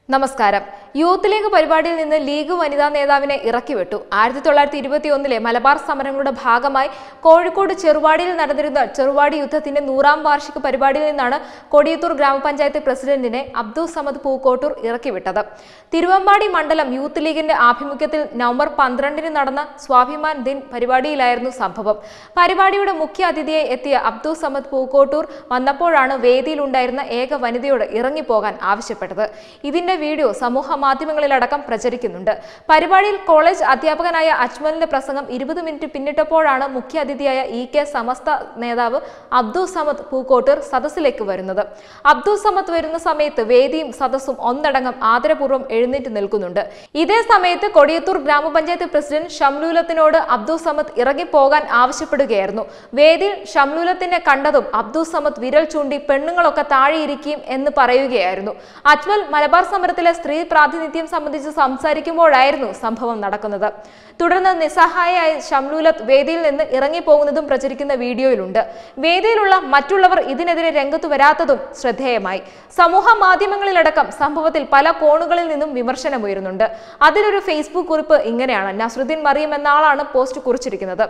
നമസ്കാരം youth league പരിപാടിയിൽ നിന്ന് ലീഗ് വനിതാ നേതാവിനെ ഇറക്കിവിട്ടു ആയിരത്തി തൊള്ളായിരത്തി ഇരുപത്തി ഒന്നിലെ മലബാർ സമരങ്ങളുടെ ഭാഗമായി കോഴിക്കോട് ചെറുവാടിയിൽ നടന്നിരുന്ന ചെറുവാടി യുദ്ധത്തിന്റെ നൂറാം വാർഷിക പരിപാടിയിൽ നിന്നാണ് കൊടിയത്തൂർ ഗ്രാമപഞ്ചായത്ത് പ്രസിഡന്റിനെ അബ്ദുൾ സമദ് പൂക്കോട്ടൂർ ഇറക്കിവിട്ടത് തിരുവമ്പാടി മണ്ഡലം യൂത്ത് ലീഗിന്റെ ആഭിമുഖ്യത്തിൽ നവംബർ പന്ത്രണ്ടിന് നടന്ന സ്വാഭിമാൻ ദിൻ പരിപാടിയിലായിരുന്നു സംഭവം പരിപാടിയുടെ മുഖ്യ അതിഥിയായി എത്തിയ അബ്ദുൾ സമദ് പൂക്കോട്ടൂർ വന്നപ്പോഴാണ് വേദിയിലുണ്ടായിരുന്ന ഏക വനിതയോട് ഇറങ്ങിപ്പോകാൻ ആവശ്യപ്പെട്ടത് ഇതിന്റെ വീഡിയോ സമൂഹ മാധ്യമങ്ങളിലടക്കം പ്രചരിക്കുന്നുണ്ട് പരിപാടിയിൽ കോളേജ് അധ്യാപകനായ അജ്മലിന്റെ പ്രസംഗം ഇരുപത് മിനിറ്റ് പിന്നിട്ടപ്പോഴാണ് മുഖ്യ അതിഥിയായ ഇ കെ സമസ്ത നേതാവ് അബ്ദുൾ സമദ് പൂക്കോട്ടൂർ സദസ്സിലേക്ക് വരുന്നത് അബ്ദുൾ സമദ് വരുന്ന സമയത്ത് വേദിയും സദസ്സും ഒന്നടങ്കം ആദരപൂർവ്വം എഴുന്നേറ്റ് നിൽക്കുന്നുണ്ട് ഇതേ സമയത്ത് കൊടിയത്തൂർ ഗ്രാമപഞ്ചായത്ത് പ്രസിഡന്റ് ഷംലൂലത്തിനോട് അബ്ദുൾ സമദ് ഇറങ്ങിപ്പോകാൻ ആവശ്യപ്പെടുകയായിരുന്നു വേദിയിൽ ഷംലൂലത്തിനെ കണ്ടതും അബ്ദുൾ സമദ് വിരൽ ചൂണ്ടി പെണ്ണുങ്ങളൊക്കെ താഴെയിരിക്കും എന്ന് പറയുകയായിരുന്നു അജ്മൽ മലബാർ സമരത്തിലെ സ്ത്രീ പ്രാതിനിധ്യം സംബന്ധിച്ച് സംസാരിക്കുമ്പോഴായിരുന്നു സംഭവം നടക്കുന്നത് തുടർന്ന് നിസ്സഹായയായ ഷംലൂലത്ത് വേദിയിൽ നിന്ന് ഇറങ്ങിപ്പോകുന്നതും പ്രചരിക്കുന്ന വീഡിയോയിലുണ്ട് വേദിയിലുള്ള മറ്റുള്ളവർ ഇതിനെതിരെ രംഗത്തു വരാത്തതും ശ്രദ്ധേയമായി സമൂഹ മാധ്യമങ്ങളിലടക്കം സംഭവത്തിൽ പല കോണുകളിൽ നിന്നും വിമർശനമുയരുന്നുണ്ട് അതിലൊരു ഫേസ്ബുക്ക് കുറിപ്പ് ഇങ്ങനെയാണ് നസ്രുദ്ദീൻ മറിയം എന്ന ആളാണ് പോസ്റ്റ് കുറിച്ചിരിക്കുന്നത്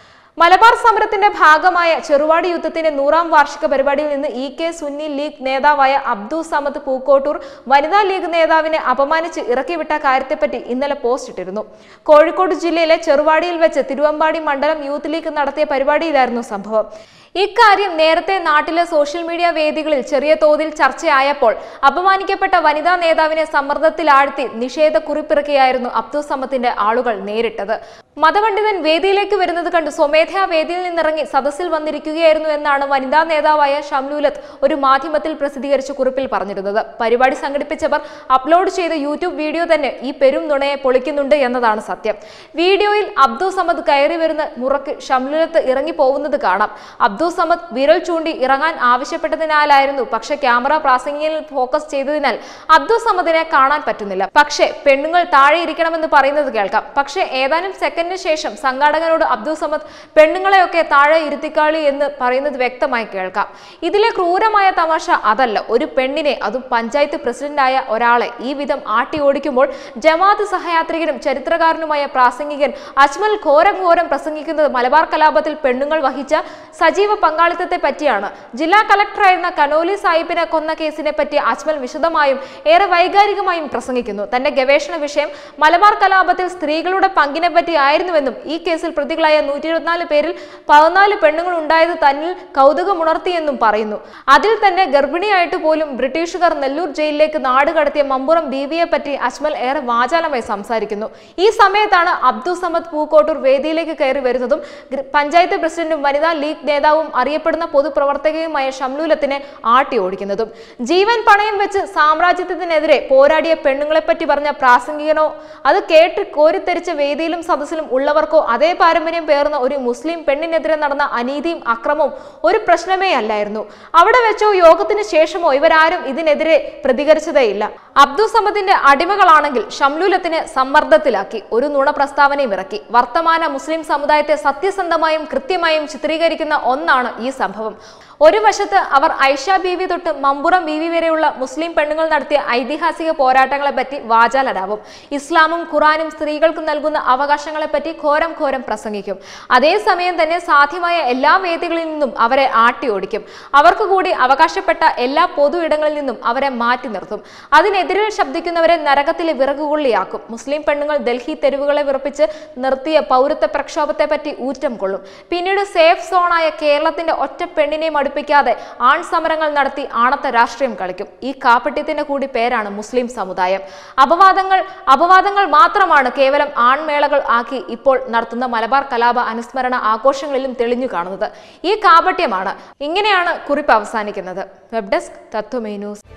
മലബാർ സമരത്തിന്റെ ഭാഗമായ ചെറുവാടി യുദ്ധത്തിന്റെ നൂറാം വാർഷിക പരിപാടിയിൽ നിന്ന് ഇ കെ സുന്നി ലീഗ് നേതാവായ അബ്ദുൾ സമദ് പൂക്കോട്ടൂർ വനിതാ ലീഗ് നേതാവിനെ അപമാനിച്ച് ഇറക്കിവിട്ട കാര്യത്തെപ്പറ്റി ഇന്നലെ പോസ്റ്റ് ഇട്ടിരുന്നു കോഴിക്കോട് ജില്ലയിലെ ചെറുവാടിയിൽ വെച്ച് തിരുവമ്പാടി മണ്ഡലം യൂത്ത് ലീഗ് നടത്തിയ പരിപാടിയിലായിരുന്നു സംഭവം ഇക്കാര്യം നേരത്തെ നാട്ടിലെ സോഷ്യൽ മീഡിയ വേദികളിൽ ചെറിയ തോതിൽ ചർച്ചയായപ്പോൾ അപമാനിക്കപ്പെട്ട വനിതാ നേതാവിനെ സമ്മർദ്ദത്തിലാഴ്ത്തി നിഷേധ കുറിപ്പിറക്കിയായിരുന്നു അബ്ദുൾ സമത്തിന്റെ ആളുകൾ നേരിട്ടത് മതപണ്ഡിതൻ വേദിയിലേക്ക് വരുന്നത് കണ്ട് സ്വമേധയാ വേദിയിൽ നിന്നിറങ്ങി സദസ്സിൽ വന്നിരിക്കുകയായിരുന്നു എന്നാണ് വനിതാ നേതാവായ ഷംലൂലത്ത് ഒരു മാധ്യമത്തിൽ പ്രസിദ്ധീകരിച്ച കുറിപ്പിൽ പറഞ്ഞിരുന്നത് പരിപാടി സംഘടിപ്പിച്ചവർ അപ്ലോഡ് ചെയ്ത യൂട്യൂബ് വീഡിയോ തന്നെ ഈ പെരും നുണയെ പൊളിക്കുന്നുണ്ട് എന്നതാണ് സത്യം വീഡിയോയിൽ അബ്ദുൾ സമദ് കയറി വരുന്ന മുറക്ക് ഷംലൂലത്ത് ഇറങ്ങി പോകുന്നത് കാണാം അബ്ദുൾ സമദ് വിരൽ ചൂണ്ടി ഇറങ്ങാൻ ആവശ്യപ്പെട്ടതിനാലായിരുന്നു പക്ഷെ ക്യാമറ പ്രാസംഗികയിൽ ഫോക്കസ് ചെയ്തതിനാൽ അബ്ദുൾ സമദിനെ കാണാൻ പറ്റുന്നില്ല പക്ഷേ പെണ്ണുങ്ങൾ താഴെ ഇരിക്കണമെന്ന് പറയുന്നത് കേൾക്കാം പക്ഷേ ഏതാനും സെക്കൻഡിന് ശേഷം സംഘാടകനോട് അബ്ദുൾ സമദ് പെണ്ണുങ്ങളെയൊക്കെ താഴെ ഇരുത്തിക്കാളി എന്ന് പറയുന്നത് വ്യക്തമായി കേൾക്കാം ഇതിലെ ക്രൂരമായ തമാശ അതല്ല ഒരു പെണ്ണിനെ അതും പഞ്ചായത്ത് പ്രസിഡന്റായ ഒരാളെ ഈ വിധം ആട്ടി ഓടിക്കുമ്പോൾ ജമാഅത്ത് സഹയാത്രികനും ചരിത്രകാരനുമായ പ്രാസംഗികൻ അജ്മൽ ഘോരം ഘോരം പ്രസംഗിക്കുന്നത് മലബാർ കലാപത്തിൽ പെണ്ണുങ്ങൾ വഹിച്ച സജീവ പങ്കാളിത്തത്തെ പറ്റിയാണ് ജില്ലാ കളക്ടറായിരുന്ന കനോലി സാഹിബിനെ കൊന്ന കേസിനെ പറ്റി അജ്മൽ വിശദമായും ഏറെ വൈകാരികമായും പ്രസംഗിക്കുന്നു തന്റെ ഗവേഷണ വിഷയം മലബാർ കലാപത്തിൽ സ്ത്രീകളുടെ പങ്കിനെ പറ്റി ആയിരുന്നുവെന്നും ഈ കേസിൽ പ്രതികളായ നൂറ്റി ഇരുപത്തിനാല് പേരിൽ പതിനാല് പെണ്ണുങ്ങൾ ഉണ്ടായത് തന്നിൽ കൗതുകമുണർത്തിയെന്നും പറയുന്നു അതിൽ തന്നെ ഗർഭിണിയായിട്ട് പോലും ബ്രിട്ടീഷുകാർ നെല്ലൂർ ജയിലിലേക്ക് നാട് കടത്തിയ മമ്പുറം ബീവിയെ പറ്റി അജ്മൽ ഏറെ വാചാലമായി സംസാരിക്കുന്നു ഈ സമയത്താണ് അബ്ദുൾ സമദ് പൂക്കോട്ടൂർ വേദിയിലേക്ക് കയറി വരുന്നതും ഗ്ര- പഞ്ചായത്ത് പ്രസിഡന്റും വനിതാ ലീഗ് നേതാവും അറിയപ്പെടുന്ന പൊതുപ്രവർത്തകയുമായ ഷംലൂലത്തിനെ ആട്ടി ഓടിക്കുന്നതും ജീവൻ പണയം വെച്ച് സാമ്രാജ്യത്തിനെതിരെ പോരാടിയ പെണ്ണുങ്ങളെപ്പറ്റി പറഞ്ഞ പ്രാസംഗികനോ അത് കേട്ട് കോരിത്തെരിച്ച വേദിയിലും സദസ്സിലും ഉള്ളവർക്കോ അതേ പാരമ്പര്യം പേർന്ന ഒരു മുസ്ലിം പെണ്ണിനെതിരെ നടന്ന അനീതിയും അക്രമവും ഒരു പ്രശ്നമേ അല്ലായിരുന്നു അവിടെ വെച്ചോ യോഗത്തിന് ശേഷമോ ഇവരാരും ഇതിനെതിരെ പ്രതികരിച്ചതേയില്ല അബ്ദുൾ സമദിന്റെ അടിമകളാണെങ്കിൽ ഷംലൂലത്തിനെ സമ്മർദ്ദത്തിലാക്കി ഒരു നുണ പ്രസ്താവനയും ഇറക്കി വർത്തമാന മുസ്ലിം സമുദായത്തെ സത്യസന്ധമായും കൃത്യമായും ചിത്രീകരിക്കുന്ന ഒന്നാണ് ഈ സംഭവം ഒരു വശത്ത് അവർ ഐഷ ബീവി തൊട്ട് മമ്പുറം ബീവി വരെയുള്ള മുസ്ലിം പെണ്ണുങ്ങൾ നടത്തിയ ഐതിഹാസിക പോരാട്ടങ്ങളെ പറ്റി വാചാലരാവും ഇസ്ലാമും ഖുറാനും സ്ത്രീകൾക്ക് നൽകുന്ന അവകാശങ്ങളെപ്പറ്റി ഘോരം ഘോരം പ്രസംഗിക്കും അതേസമയം തന്നെ സാധ്യമായ എല്ലാ വേദികളിൽ നിന്നും അവരെ ആട്ടിയോടിക്കും അവർക്ക് കൂടി അവകാശപ്പെട്ട എല്ലാ പൊതു ഇടങ്ങളിൽ നിന്നും അവരെ മാറ്റി നിർത്തും അതിനെതിരെ ശബ്ദിക്കുന്നവരെ നരകത്തിലെ വിറകുകൊള്ളിയാക്കും മുസ്ലിം പെണ്ണുങ്ങൾ ഡൽഹി തെരുവുകളെ വിറപ്പിച്ച് നിർത്തിയ പൗരത്വ പ്രക്ഷോഭത്തെ പറ്റി ഊറ്റം കൊള്ളും പിന്നീട് സേഫ് സോണായ കേരളത്തിന്റെ ഒറ്റ പെണ്ണിനെയും അടുപ്പിക്കാതെ ആൺ സമരങ്ങൾ നടത്തി ആണത്ത രാഷ്ട്രീയം കളിക്കും ഈ കാപ്പട്യത്തിന്റെ കൂടി പേരാണ് മുസ്ലിം സമുദായം അപവാദങ്ങൾ അപവാദങ്ങൾ മാത്രമാണ് കേവലം ആൺമേളകൾ ആക്കി ഇപ്പോൾ നടത്തുന്ന മലബാർ കലാപ അനുസ്മരണ ആഘോഷങ്ങളിലും തെളിഞ്ഞു കാണുന്നത് ഈ കാപട്യമാണ് ഇങ്ങനെയാണ് കുറിപ്പ് അവസാനിക്കുന്നത് വെബ് ഡെസ്ക് തത്വമേ ന്യൂസ്